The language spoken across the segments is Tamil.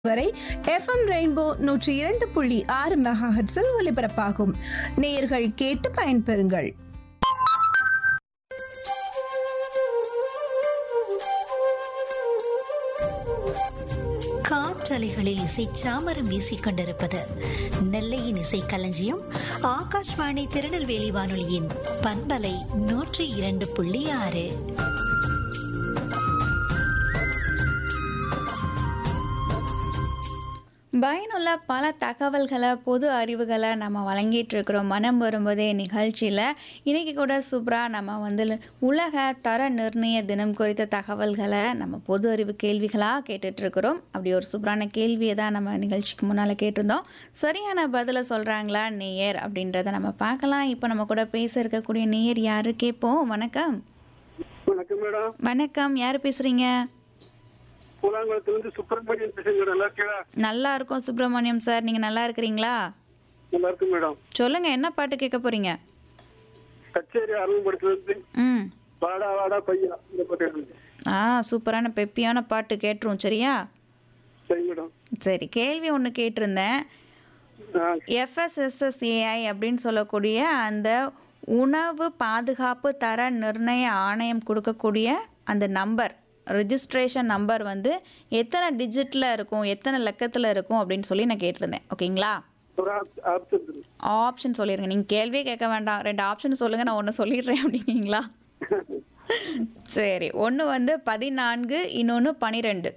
வரை எஃப்எம் ரெயின்போ நூற்றி இரண்டு புள்ளி ஆறு மெகாஹெட்ஸில் ஒலிபரப்பாகும் நேயர்கள் கேட்டு பயன்பெறுங்கள் காற்றலைகளில் இசை சாமரம் வீசிக் கொண்டிருப்பது நெல்லையின் இசை களஞ்சியம் ஆகாஷ்வாணி திருநெல்வேலி வானொலியின் பண்பலை நூற்றி இரண்டு புள்ளி ஆறு பயனுள்ள பல தகவல்களை பொது அறிவுகளை நம்ம வழங்கிட்டு இருக்கிறோம் மனம் வரும்போதே நிகழ்ச்சியில் இன்னைக்கு கூட சூப்பராக நம்ம வந்து உலக தர நிர்ணய தினம் குறித்த தகவல்களை நம்ம பொது அறிவு கேள்விகளாக கேட்டுட்டு இருக்கிறோம் அப்படி ஒரு சூப்பரான கேள்வியை தான் நம்ம நிகழ்ச்சிக்கு முன்னால் கேட்டிருந்தோம் சரியான பதிலை சொல்கிறாங்களா நேயர் அப்படின்றத நம்ம பார்க்கலாம் இப்போ நம்ம கூட பேச இருக்கக்கூடிய நேயர் யாரு கேட்போம் வணக்கம் வணக்கம் மேடம் வணக்கம் யார் பேசுகிறீங்க கூழாங்குளத்துல இருந்து சுப்பிரமணியன் பேசுங்க நல்லா இருக்கீங்களா நல்லா இருக்கோம் சுப்பிரமணியம் சார் நீங்கள் நல்லா இருக்கிறீங்களா நல்லா இருக்கு மேடம் சொல்லுங்க என்ன பாட்டு கேட்க போறீங்க கச்சேரி அருள்படுத்துல இருந்து ம் வாடா வாடா பையா இந்த பாட்டு எழுதுங்க. ஆ சூப்பரான பெப்பியான பாட்டு கேட்டுரும் சரியா சரி மேடம் சரி கேள்வி ஒன்று கேட்டிருந்தேன் ஆ, எஃப்எஸ்எஸ்எஸ்ஏஐ அப்படின்னு சொல்லக்கூடிய அந்த உணவு பாதுகாப்பு தர நிர்ணய ஆணையம் கொடுக்கக்கூடிய அந்த நம்பர் ரிஜிஸ்ட்ரேஷன் நம்பர் வந்து எத்தனை டிஜிட்டில் இருக்கும் எத்தனை லக்கத்தில் இருக்கும் அப்படின்னு சொல்லி நான் கேட்டிருந்தேன் ஓகேங்களா ஒரு ஆப்- ஆப்ஷன் இருக்கு. ஆப்ஷன் சொல்லிடுங்க நீங்கள் கேள்வியே கேட்க வேண்டாம் ரெண்டு ஆப்ஷன் சொல்லுங்கள் நான் ஒன்று சொல்லிடுறேன் அப்படிங்களா சரி ஒன்று வந்து பதினான்கு இன்னொன்று பனிரெண்டு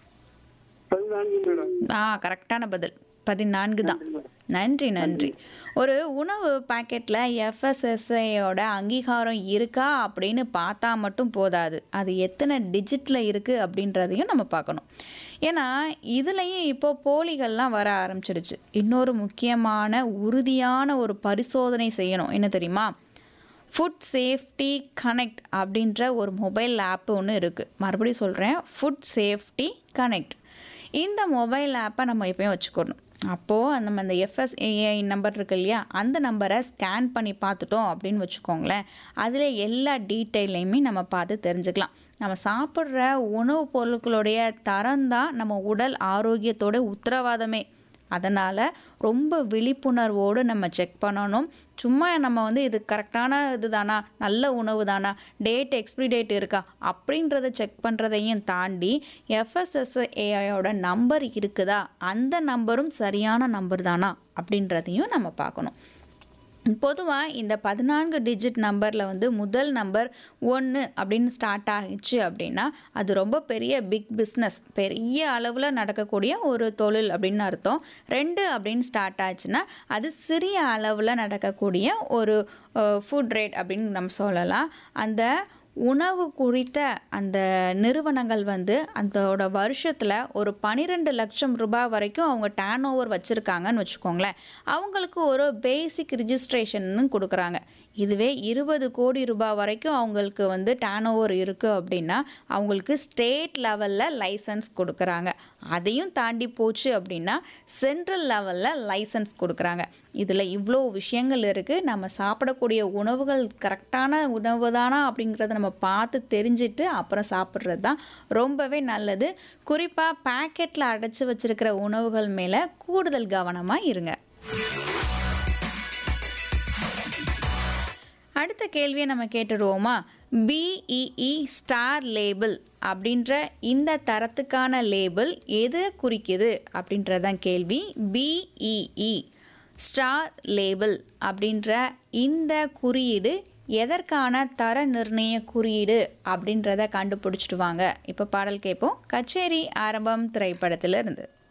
பதினான்கு மேடம் ஆ கரெக்டான பதில் பதினான்கு தான் நன்றி நன்றி ஒரு உணவு பாக்கெட்டில் எஃப்எஸ்எஸ்ஐயோட அங்கீகாரம் இருக்கா அப்படின்னு பார்த்தா மட்டும் போதாது அது எத்தனை டிஜிட்டில் இருக்குது அப்படின்றதையும் நம்ம பார்க்கணும் ஏன்னா இதுலேயும் இப்போ போலிகள்லாம் வர ஆரம்பிச்சிடுச்சு இன்னொரு முக்கியமான உறுதியான ஒரு பரிசோதனை செய்யணும் என்ன தெரியுமா ஃபுட் சேஃப்டி கனெக்ட் அப்படின்ற ஒரு மொபைல் ஆப் ஒன்று இருக்குது மறுபடியும் சொல்கிறேன் ஃபுட் சேஃப்டி கனெக்ட் இந்த மொபைல் ஆப்பை நம்ம எப்பயும் வச்சுக்கணும் அப்போது நம்ம அந்த எஃப்எஸ்ஏஐ நம்பர் இருக்கு இல்லையா அந்த நம்பரை ஸ்கேன் பண்ணி பார்த்துட்டோம் அப்படின்னு வச்சுக்கோங்களேன் அதில் எல்லா டீட்டெயிலையுமே நம்ம பார்த்து தெரிஞ்சுக்கலாம் நம்ம சாப்பிட்ற உணவுப் பொருட்களுடைய தரம் தான் நம்ம உடல் ஆரோக்கியத்தோட உத்தரவாதமே அதனால் ரொம்ப விழிப்புணர்வோடு நம்ம செக் பண்ணணும் சும்மா நம்ம வந்து இது கரெக்டான இது தானா நல்ல உணவு தானா டேட் எக்ஸ்பிரி டேட் இருக்கா அப்படின்றத செக் பண்ணுறதையும் தாண்டி எஃப்எஸ்எஸ்ஏஐயோட நம்பர் இருக்குதா அந்த நம்பரும் சரியான நம்பர் தானா அப்படின்றதையும் நம்ம பார்க்கணும் பொதுவாக இந்த பதினான்கு டிஜிட் நம்பரில் வந்து முதல் நம்பர் ஒன்று அப்படின்னு ஸ்டார்ட் ஆகிச்சு அப்படின்னா அது ரொம்ப பெரிய பிக் பிஸ்னஸ் பெரிய அளவில் நடக்கக்கூடிய ஒரு தொழில் அப்படின்னு அர்த்தம் ரெண்டு அப்படின்னு ஸ்டார்ட் ஆச்சுன்னா அது சிறிய அளவில் நடக்கக்கூடிய ஒரு ஃபுட் ரேட் அப்படின்னு நம்ம சொல்லலாம் அந்த உணவு குறித்த அந்த நிறுவனங்கள் வந்து அதோட வருஷத்தில் ஒரு பன்னிரெண்டு லட்சம் ரூபாய் வரைக்கும் அவங்க டேன் ஓவர் வச்சுருக்காங்கன்னு வச்சுக்கோங்களேன் அவங்களுக்கு ஒரு பேசிக் ரிஜிஸ்ட்ரேஷன் கொடுக்குறாங்க இதுவே இருபது கோடி ரூபாய் வரைக்கும் அவங்களுக்கு வந்து டேன் ஓவர் இருக்குது அப்படின்னா அவங்களுக்கு ஸ்டேட் லெவலில் லைசன்ஸ் கொடுக்குறாங்க அதையும் தாண்டி போச்சு அப்படின்னா சென்ட்ரல் லெவலில் லைசன்ஸ் கொடுக்குறாங்க இதில் இவ்வளோ விஷயங்கள் இருக்குது நம்ம சாப்பிடக்கூடிய உணவுகள் கரெக்டான உணவு தானா அப்படிங்கிறத நம்ம பார்த்து தெரிஞ்சுட்டு அப்புறம் சாப்பிட்றது தான் ரொம்பவே நல்லது குறிப்பாக பேக்கெட்டில் அடைச்சி வச்சிருக்கிற உணவுகள் மேலே கூடுதல் கவனமாக இருங்க அடுத்த கேள்வியை நம்ம கேட்டுடுவோமா பிஇஇ ஸ்டார் லேபிள் அப்படின்ற இந்த தரத்துக்கான லேபிள் எது குறிக்குது அப்படின்றதான் கேள்வி பிஇஇ ஸ்டார் லேபிள் அப்படின்ற இந்த குறியீடு எதற்கான தர நிர்ணய குறியீடு அப்படின்றத கண்டுபிடிச்சிட்டு வாங்க இப்போ பாடல் கேட்போம் கச்சேரி ஆரம்பம் திரைப்படத்திலிருந்து